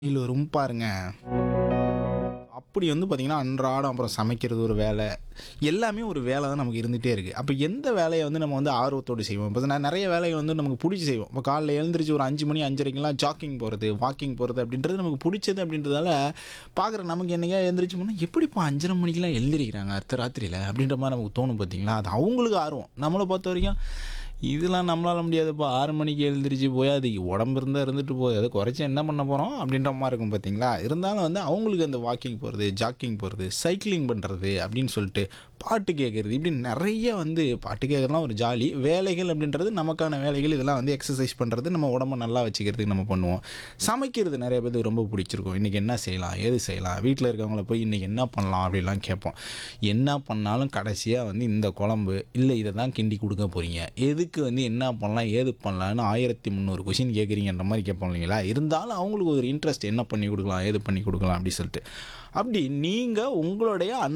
இதில் வரும் பாருங்க அப்படி வந்து பார்த்திங்கன்னா அன்றாடம் அப்புறம் சமைக்கிறது ஒரு வேலை எல்லாமே ஒரு வேலை தான் நமக்கு இருந்துகிட்டே இருக்குது அப்போ எந்த வேலையை வந்து நம்ம வந்து ஆர்வத்தோடு செய்வோம் இப்போ நான் நிறைய வேலைகள் வந்து நமக்கு பிடிச்சி செய்வோம் இப்போ காலைல எழுந்திரிச்சு ஒரு அஞ்சு மணி அஞ்சரைக்கெல்லாம் ஜாக்கிங் போகிறது வாக்கிங் போகிறது அப்படின்றது நமக்கு பிடிச்சது அப்படின்றதால பார்க்குற நமக்கு என்னைக்கா எழுந்திரிச்சு போனால் எப்படிப்பா அஞ்சரை மணிக்கெல்லாம் எழுந்திரிக்கிறாங்க அர்த்த ராத்திரியில் அப்படின்ற மாதிரி நமக்கு தோணும் பார்த்தீங்களா அது அவங்களுக்கு ஆர்வம் நம்மளை பொறுத்த வரைக்கும் இதெல்லாம் நம்மளால முடியாதுப்பா ஆறு மணிக்கு எழுந்திரிச்சு போய் அது உடம்பு இருந்தால் இருந்துட்டு போய் அதை குறைச்சி என்ன பண்ண போகிறோம் அப்படின்ற மாதிரி இருக்கும் பார்த்தீங்களா இருந்தாலும் வந்து அவங்களுக்கு அந்த வாக்கிங் போகிறது ஜாக்கிங் போகிறது சைக்கிளிங் பண்ணுறது அப்படின்னு சொல்லிட்டு பாட்டு கேட்குறது இப்படி நிறைய வந்து பாட்டு கேட்குறதுலாம் ஒரு ஜாலி வேலைகள் அப்படின்றது நமக்கான வேலைகள் இதெல்லாம் வந்து எக்ஸசைஸ் பண்ணுறது நம்ம உடம்ப நல்லா வச்சுக்கிறதுக்கு நம்ம பண்ணுவோம் சமைக்கிறது நிறைய பேருக்கு ரொம்ப பிடிச்சிருக்கும் இன்றைக்கி என்ன செய்யலாம் ஏது செய்யலாம் வீட்டில் இருக்கவங்கள போய் இன்றைக்கி என்ன பண்ணலாம் அப்படிலாம் கேட்போம் என்ன பண்ணாலும் கடைசியாக வந்து இந்த குழம்பு இல்லை இதை தான் கிண்டி கொடுக்க போகிறீங்க எதுக்கு வந்து என்ன பண்ணலாம் ஏது பண்ணலாம்னு ஆயிரத்தி முந்நூறு கொஷின் கேட்குறீங்கன்ற மாதிரி கேட்போம் இல்லைங்களா இருந்தாலும் அவங்களுக்கு ஒரு இன்ட்ரெஸ்ட் என்ன பண்ணி கொடுக்கலாம் ஏது பண்ணி கொடுக்கலாம் அப்படி சொல்லிட்டு அப்படி நீங்கள் உங்களுடைய